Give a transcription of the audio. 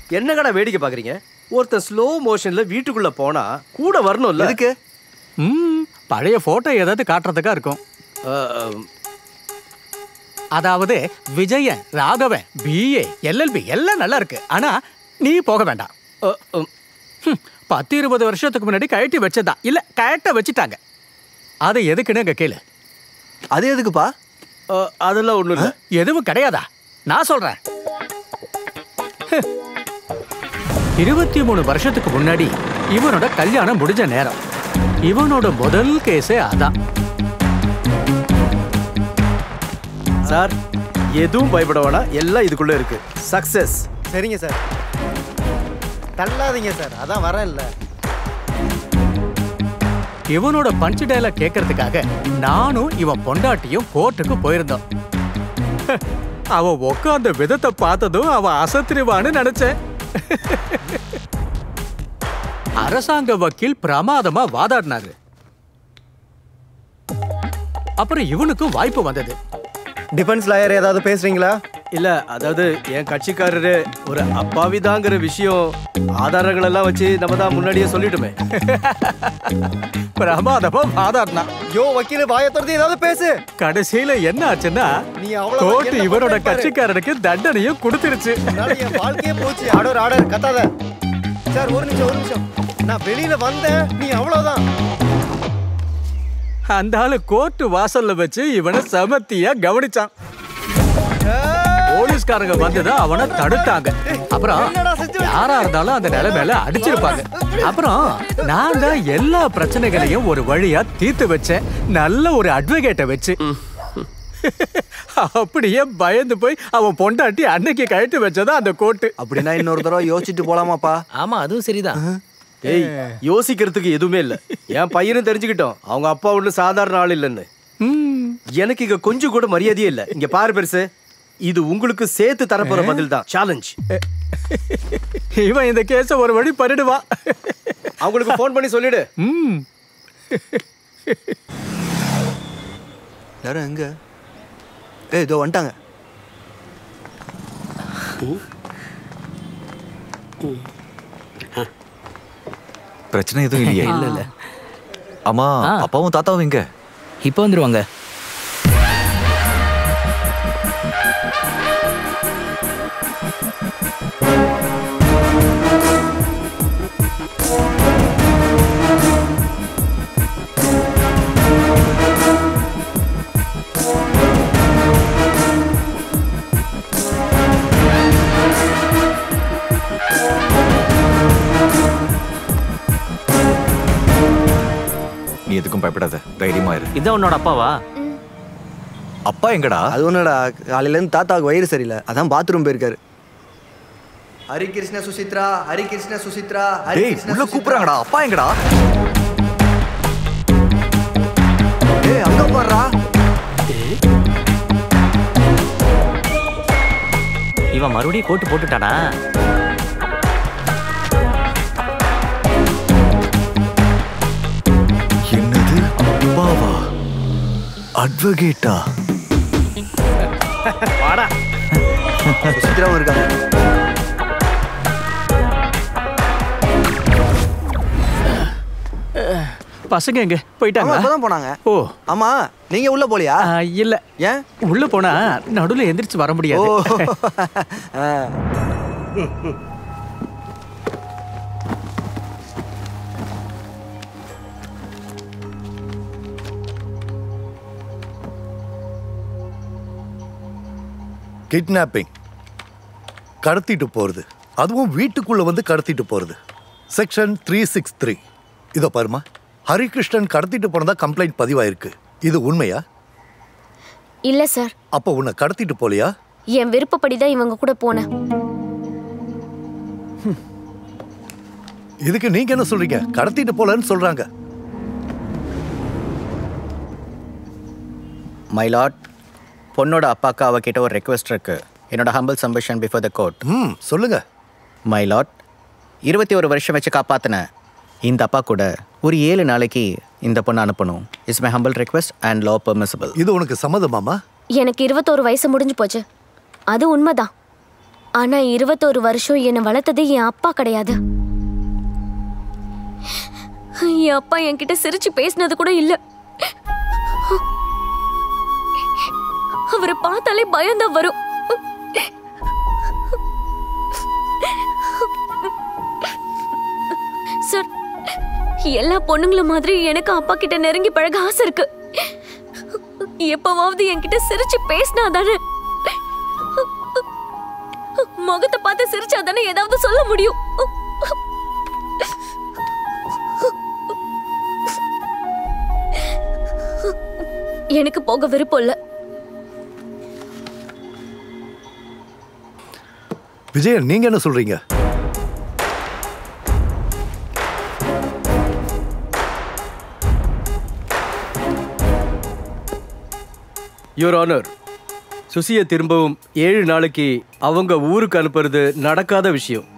என்ன கடை வேடிக்கை பாக்குறீங்க ஒருத்தன் ஸ்லோ மோஷன்ல வீட்டுக்குள்ள போனா கூட வரணும்ல எதுக்கு ம் பழைய போட்டோ ஏதாவது காட்டுறதுக்கா இருக்கும் அஹ், அதாவது விஜயன் ராகவன் பிஏ எல்எல்பி எல்லாம் நல்லா இருக்கு ஆனா நீ போக வேண்டாம் அஹ், அஹ், ஹம், பத்து இருபது வருஷத்துக்கு முன்னாடி கழட்டி வச்சதா இல்ல கழட்ட வச்சுட்டாங்க அது எதுக்குன்னு அங்க கேளு அது எதுக்குப்பா அஹ், அதெல்லாம் ஒண்ணும் இல்ல எதுவும் கிடையாதா நான் சொல்றேன் ஹ். இருபத்தி மூணு வருஷத்துக்கு முன்னாடி இவனோட கல்யாணம் முடிஞ்ச நேரம் இவனோட முதல் கேஸே அதான் சார் எதுவும் பயப்பட வேணாம் எல்லாம் இதுக்குள்ள இருக்கு சக்சஸ் சரிங்க சார் தள்ளாதீங்க சார் அதான் வரேன் இல்லை இவனோட பஞ்ச் டயலாக் கேட்கறதுக்காக நானும் இவன் பொண்டாட்டியும் கோர்ட்டுக்கு போயிருந்தோம் ஹ், அவன் உட்காந்த விதத்தை பார்த்ததும் அவன் அசத்திருவான்னு நினைச்சேன் அரசாங்க வக்கீல் பிரமாதமா வாதாடினாரு அப்புறம் இவனுக்கும் வாய்ப்பு வந்தது டிஃபென்ஸ் லாயர் ஏதாவது பேசுறீங்களா இல்ல அதாவது என் கட்சிக்காரரு ஒரு அப்பாவிதாங்கிற விஷயம் ஆதாரங்கள் எல்லாம் வச்சு நம்ம தான் முன்னாடியே சொல்லிட்டுமே பிரமாதமா வாதாடினான் யோ வக்கீல் வாயை திறந்து ஏதாவது பேசு கடைசியில என்ன ஆச்சுன்னா நீ அவ்வளவுதான் கோர்ட் என்ன இவனோட பண்றேன்னு பாரு. கட்சிக்காரனுக்கு தண்டனையும் கொடுத்துருச்சு என்னால என் வாழ்க்கையே போச்சு ஆர்டர் ஆர்டர் கத்தாத சார் ஒரு நிமிஷம் ஒரு நிமிஷம் நான் வெளியில வந்தேன் நீ அவ்வளவுதான் அந்த ஆளு கோர்ட் வாசல்ல வச்சு இவனை சமத்தியா கவனிச்சான் போலீஸ்காரங்க வந்துதான் அவனை தடுத்தாங்க அப்புறம் யாரா இருந்தாலும் அந்த நிலைமையில அடிச்சிருப்பாங்க அப்புறம் நான் தான் எல்லா பிரச்சனைகளையும் ஒரு வழியா தீர்த்து வச்சேன் நல்ல ஒரு அட்வொகேட்டை வச்சு அப்படியே பயந்து போய் அவன் பொண்டாட்டி அன்னைக்கு கழட்டி வச்சதா அந்த கோர்ட்டு அப்படின்னா இன்னொரு தடவை யோசிச்சுட்டு போலாமாப்பா ஆமா அதுவும் சரிதான் ஏய் யோசிக்கிறதுக்கு எதுவுமே இல்ல என் பையனும் தெரிஞ்சுக்கிட்டோம் அவங்க அப்பா ஒண்ணு சாதாரண ஆள் இல்லைன்னு ம். எனக்கு இங்க கொஞ்சம் கூட மரியாதையே இல்ல இங்க பாரு பெருசு இது உங்களுக்கு சேர்த்து தரப்போற பதில் தான் சேலஞ்ச் இவன் இந்த கேஸ ஒரு வழி பண்ணிடுவான் அவங்களுக்கு ஃபோன் பண்ணி சொல்லிடு ம் யாரும் எங்க ஏய் இதோ வந்துட்டாங்க பிரச்சனை எதுவும் இல்லையே இல்ல இல்ல அம்மா ஆ. அப்பாவும் தாத்தாவும் எங்க இப்போ வந்துருவாங்க நீ எதுக்கும் பயப்படாத தைரியமா இரு இதான் உன்னோட அப்பாவா அப்பா எங்கடா அது ஒன்றுடா காலையிலேருந்து தாத்தாவுக்கு வயிறு சரியில்லை அதான் பாத்ரூம் போயிருக்காரு ஹரி கிருஷ்ண சுசித்ரா ஹரி கிருஷ்ண சுசித்ரா ஹரி டேய் கிருஷ்ண உள்ள சுசித்ரா. கூப்பிடுறாங்கடா அப்பா எங்கடா டேய் அங்க பாருடா இவன் மறுபடியும் கோட்டு போட்டுட்டானா என்னது அப்பாவா அட்வொகேட்டா வாடா சுசித்ராவும் இருக்காங்க பசங்க எங்க ஆமா போயிட்டாங்களா இப்பதான் போனாங்க ஓ ஆமா நீங்க உள்ள போலியா ஆ, இல்ல ஏன் உள்ள போனா நடுவுல எந்திரிச்சு வர ஓ முடியாது ஆ. கிட்னாப்பிங் கடத்திட்டு போகிறது அதுவும் வீட்டுக்குள்ளே வந்து கடத்திட்டு போகிறது செக்ஷன் த்ரீ சிக்ஸ் த்ரீ இதோ பாருமா ஹரிகிருஷ்ணன் கடத்திட்டு போனதா கம்ப்ளைண்ட் பதிவாயிருக்கு இது உண்மையா இல்ல சார் அப்போ உன்னை கடத்திட்டு போலியா என் விருப்பப்படி தான் இவங்க கூட போனேன் இதுக்கு நீங்க என்ன சொல்றீங்க கடத்திட்டு போலன்னு சொல்றாங்க மை லார்ட் பொண்ணோட அப்பாக்கு அவகிட்ட ஒரு ரெக்வெஸ்ட் இருக்கு என்னோட humble submission before the court ம் சொல்லுங்க மை லார்ட் இருபத்தி ஒரு வருஷம் வச்சு காப்பாத்தின இந்த அப்பா கூட ஒரு ஏழு நாளைக்கு இந்த பொண்ணை அனுப்பணும் is my humble request and law permissible இது உனக்கு சம்மதமாமா எனக்கு இருபத்தோரு வயசு முடிஞ்சு போச்சு அது உண்மைதான் ஆனா இருபத்தோரு வருஷம் என்னை வளர்த்தது என் அப்பா கிடையாது என் அப்பா என்கிட்ட சிரிச்சு பேசினது கூட இல்ல அவரை பார்த்தாலே பயம்தான் வரும் சார் எல்லா பொண்ணுங்கள மாதிரி எனக்கு அப்பா கிட்ட நெருங்கி பழக ஆசை இருக்கு எப்பவாவது என்கிட்ட சிரிச்சு பேசினா தானே முகத்தை பார்த்து சிரிச்சா தானே ஏதாவது சொல்ல முடியும் எனக்கு போக விருப்பம் இல்ல விஜயன் நீங்க என்ன சொல்றீங்க யுவர் ஆனர் சுசியை திரும்பவும் ஏழு நாளைக்கு அவங்க ஊருக்கு அனுப்புறது நடக்காத விஷயம்